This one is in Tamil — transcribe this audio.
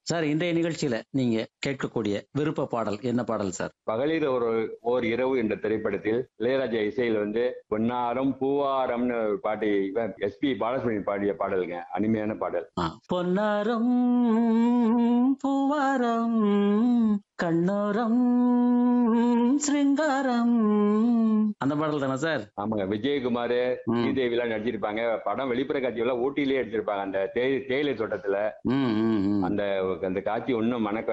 சார் இன்றைய நிகழ்ச்சியில நீங்க கேட்கக்கூடிய விருப்ப பாடல் என்ன பாடல் சார் பகலில் ஒரு ஓர் இரவு என்ற திரைப்படத்தில் இளையராஜா இசையில் வந்து பொன்னாரம் பூவாரம்னு ஒரு பாட்டு எஸ்பி பாலசுப்ரமணியன் பாடிய பாடலுங்க அருமையான பாடல் ஆ. பொன்னாரம் பூவாரம் கண்ணோரம் சிருங்காரம் அந்த பாடல் தானே சார் ஆமாங்க விஜயகுமார் ம், ஸ்ரீதேவி எல்லாம் நடிச்சிருப்பாங்க படம் வெளிப்புற காட்சி எல்லாம் ஊட்டியிலே எடுத்திருப்பாங்க அந்த தே- தேயிலை தோட்டத்துல ம், ம், ம். அந்த அந்த காட்சி இன்னும் மனக்க